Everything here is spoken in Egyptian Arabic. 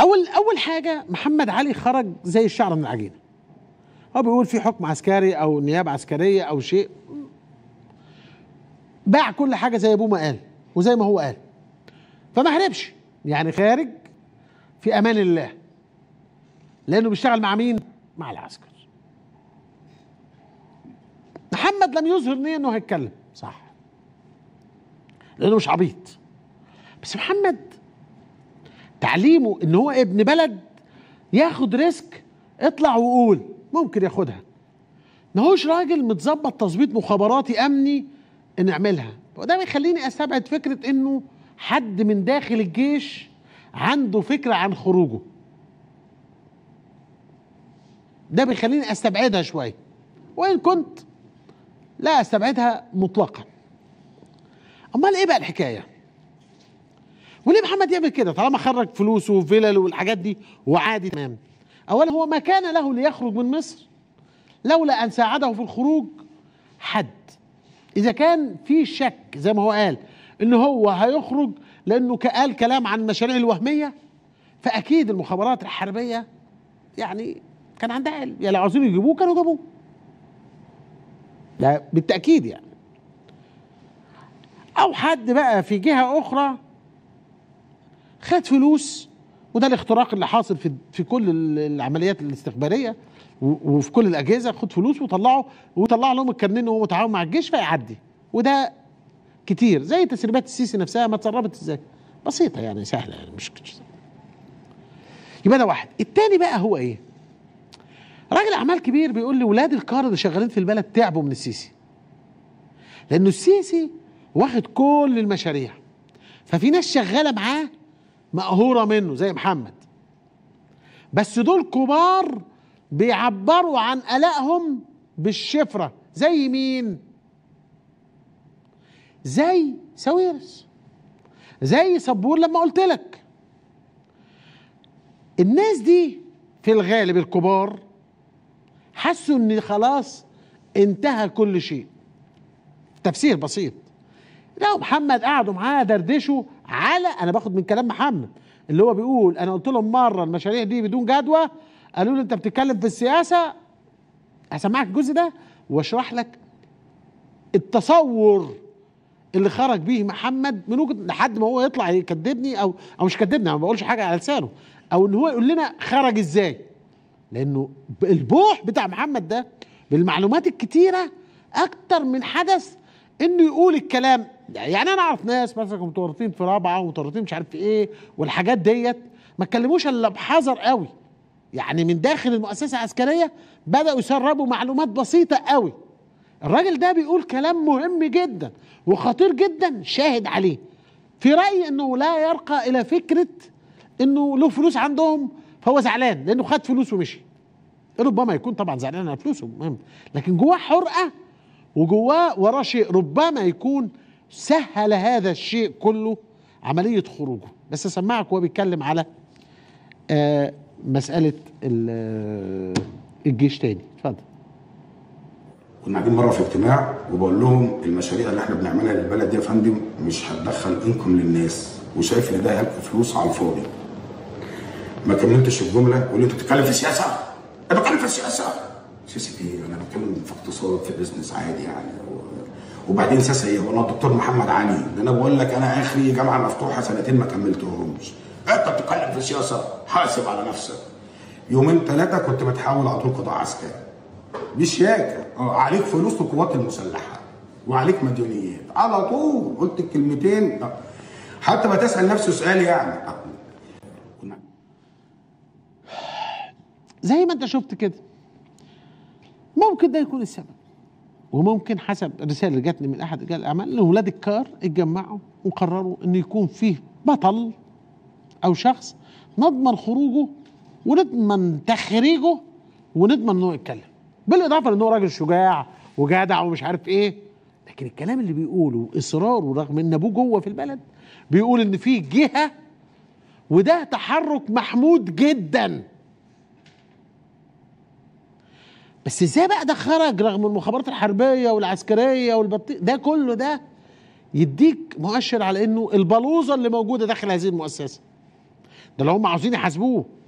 اول اول حاجه محمد علي خرج زي الشعر من العجينه هو بيقول في حكم عسكري او نيابه عسكريه او شيء باع كل حاجه زي ابوه ما قال وزي ما هو قال فما هربش يعني خارج في امان الله لانه بيشتغل مع مين مع العسكر محمد لم يظهر نيه انه هيتكلم صح لانه مش عبيط بس محمد تعليمه ان هو ابن بلد ياخد ريسك اطلع وقول ممكن ياخدها ما هوش راجل متظبط تظبيط مخابراتي امني ان اعملها وده بيخليني استبعد فكره انه حد من داخل الجيش عنده فكره عن خروجه ده بيخليني استبعدها شويه وان كنت لا استبعدها مطلقا امال ايه بقى الحكايه وليه محمد يعمل كده طالما خرج فلوسه وفلل والحاجات دي وعادي تمام اولا هو ما كان له ليخرج من مصر لولا ان ساعده في الخروج حد اذا كان في شك زي ما هو قال ان هو هيخرج لانه قال كلام عن المشاريع الوهميه فاكيد المخابرات الحربيه يعني كان عندها علم يعني لو عاوزين يجيبوه كانوا جابوه ده بالتاكيد يعني او حد بقى في جهه اخرى خد فلوس وده الاختراق اللي حاصل في في كل العمليات الاستخباريه وفي كل الاجهزه خد فلوس وطلعه وطلع لهم الكارنيه وهو متعاون مع الجيش فيعدي وده كتير زي تسريبات السيسي نفسها ما اتسربت ازاي بسيطه يعني سهله يعني مش كتير. يبقى ده واحد التاني بقى هو ايه راجل اعمال كبير بيقول لي ولاد الكار اللي شغالين في البلد تعبوا من السيسي لانه السيسي واخد كل المشاريع ففي ناس شغاله معاه مقهوره منه زي محمد بس دول كبار بيعبروا عن قلقهم بالشفره زي مين زي ساويرس زي سبور لما قلت لك الناس دي في الغالب الكبار حسوا ان خلاص انتهى كل شيء تفسير بسيط لا محمد قعدوا معاه دردشوا على انا باخد من كلام محمد اللي هو بيقول انا قلت لهم مره المشاريع دي بدون جدوى قالوا لي انت بتتكلم في السياسه هسمعك الجزء ده واشرح لك التصور اللي خرج بيه محمد من وجهه لحد ما هو يطلع يكذبني او او مش كذبني انا ما بقولش حاجه على لسانه او ان هو يقول لنا خرج ازاي لانه البوح بتاع محمد ده بالمعلومات الكتيره اكتر من حدث انه يقول الكلام يعني انا اعرف ناس مثلا متورطين في رابعه ومتورطين مش عارف في ايه والحاجات ديت ما اتكلموش الا بحذر قوي يعني من داخل المؤسسه العسكريه بداوا يسربوا معلومات بسيطه قوي الراجل ده بيقول كلام مهم جدا وخطير جدا شاهد عليه في رايي انه لا يرقى الى فكره انه له فلوس عندهم فهو زعلان لانه خد فلوس ومشي ربما يكون طبعا زعلان على فلوسه مهم لكن جواه حرقه وجواه وراه شيء ربما يكون سهل هذا الشيء كله عمليه خروجه بس اسمعك وهو بيتكلم على آه مساله الجيش تاني اتفضل كنا قاعدين مره في اجتماع وبقول لهم المشاريع اللي احنا بنعملها للبلد دي يا فندم مش هتدخل انكم للناس وشايف ان ده هيبقى فلوس على الفاضي ما كملتش الجمله قول لي انت بتتكلم في سياسه انا بتكلم في السياسه سياسه ايه انا بتكلم في اقتصاد في بزنس عادي يعني وبعدين سياسه ايه وانا الدكتور محمد علي ده انا بقول لك انا اخري جامعه مفتوحه سنتين ما كملتهمش انت بتتكلم في السياسه حاسب على نفسك يومين ثلاثه كنت بتحاول على طول قطاع عسكري بشياكه اه عليك فلوس القوات المسلحه وعليك مديونيات على طول قلت الكلمتين حتى ما تسال نفسه سؤال يعني زي ما انت شفت كده ممكن ده يكون السبب وممكن حسب الرساله اللي جاتني من احد رجال الاعمال ان اولاد الكار اتجمعوا وقرروا ان يكون فيه بطل او شخص نضمن خروجه ونضمن تخريجه ونضمن انه يتكلم بالاضافه لانه راجل شجاع وجدع ومش عارف ايه لكن الكلام اللي بيقوله اصراره رغم ان ابوه جوه في البلد بيقول ان في جهه وده تحرك محمود جدا بس ازاي بقى ده خرج رغم المخابرات الحربيه والعسكريه والبطيء ده كله ده يديك مؤشر على انه البلوزه اللي موجوده داخل هذه المؤسسه ده لو هم عاوزين يحاسبوه